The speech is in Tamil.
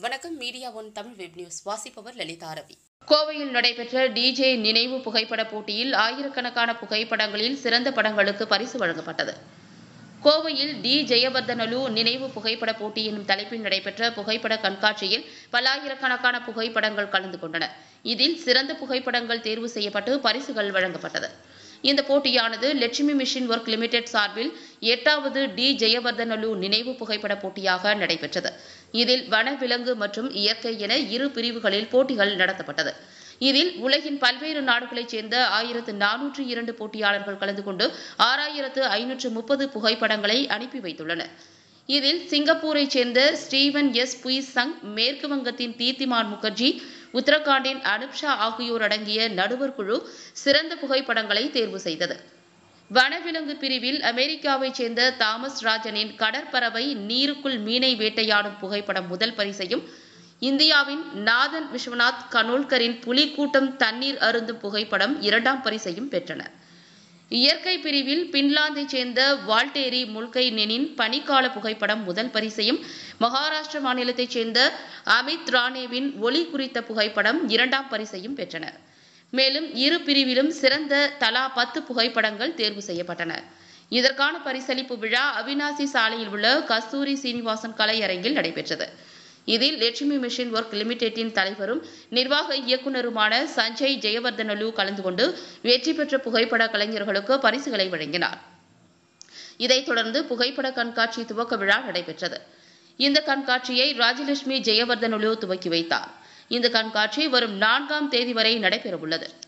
வணக்கம் media one Tamil web news வாசிப்பவர் லலிதா ரவி கோவையில் நடைபெற்ற டிஜே நினைவு புகைப்பட போட்டியில் ஆயிரக்கணக்கான புகைப்படங்களில் சிறந்த படங்களுக்கு பரிசு வழங்கப்பட்டது கோவையில் டி ஜெயவர்தனலு நினைவு புகைப்பட போட்டி எனும் தலைப்பில் நடைபெற்ற புகைப்பட கண்காட்சியில் பல்லாயிரக்கணக்கான புகைப்படங்கள் கலந்து கொண்டன இதில் சிறந்த புகைப்படங்கள் தேர்வு செய்யப்பட்டு பரிசுகள் வழங்கப்பட்டது இந்த போட்டியானது லட்சுமி மிஷின் ஒர்க் லிமிடெட் சார்பில் எட்டாவது டி ஜெயவர்தனலு நினைவு புகைப்பட போட்டியாக நடைபெற்றது இதில் வனவிலங்கு மற்றும் இயற்கை என இரு பிரிவுகளில் போட்டிகள் நடத்தப்பட்டது இதில் உலகின் பல்வேறு நாடுகளைச் சேர்ந்த ஆயிரத்து நானூற்று இரண்டு போட்டியாளர்கள் கலந்து கொண்டு ஆறாயிரத்து ஐநூற்று முப்பது புகைப்படங்களை அனுப்பி வைத்துள்ளனர் இதில் சிங்கப்பூரைச் சேர்ந்த ஸ்டீவன் எஸ் புய்சங் மேற்கு வங்கத்தின் தீர்த்திமான் முகர்ஜி உத்தரகாண்டின் அனுப்ஷா ஆகியோர் அடங்கிய நடுவர் குழு சிறந்த புகைப்படங்களை தேர்வு செய்தது வனவிலங்கு பிரிவில் அமெரிக்காவைச் சேர்ந்த தாமஸ் ராஜனின் கடற்பறவை நீருக்குள் மீனை வேட்டையாடும் புகைப்படம் முதல் பரிசையும் இந்தியாவின் நாதன் விஸ்வநாத் கனோல்கரின் புலிக்கூட்டம் தண்ணீர் அருந்தும் புகைப்படம் இரண்டாம் பரிசையும் பெற்றனர் இயற்கை பிரிவில் பின்லாந்தைச் சேர்ந்த வால்டேரி முல்கைனெனின் பனிக்கால புகைப்படம் முதல் பரிசையும் மகாராஷ்டிர மாநிலத்தைச் சேர்ந்த அமித் ராணேவின் ஒளி குறித்த புகைப்படம் இரண்டாம் பரிசையும் பெற்றனர் மேலும் இரு பிரிவிலும் சிறந்த தலா பத்து புகைப்படங்கள் தேர்வு செய்யப்பட்டன இதற்கான பரிசளிப்பு விழா அவினாசி சாலையில் உள்ள கஸ்தூரி சீனிவாசன் கலையரங்கில் நடைபெற்றது இதில் லட்சுமி மிஷின் ஒர்க் லிமிடெட்டின் தலைவரும் நிர்வாக இயக்குநருமான சஞ்சய் ஜெயவர்தனலு கலந்து கொண்டு வெற்றி பெற்ற புகைப்பட கலைஞர்களுக்கு பரிசுகளை வழங்கினார் இதைத் தொடர்ந்து புகைப்பட கண்காட்சி துவக்க விழா நடைபெற்றது இந்த கண்காட்சியை ராஜலட்சுமி ஜெயவர்தனலு துவக்கி வைத்தார் இந்த கண்காட்சி வரும் நான்காம் தேதி வரை நடைபெறவுள்ளது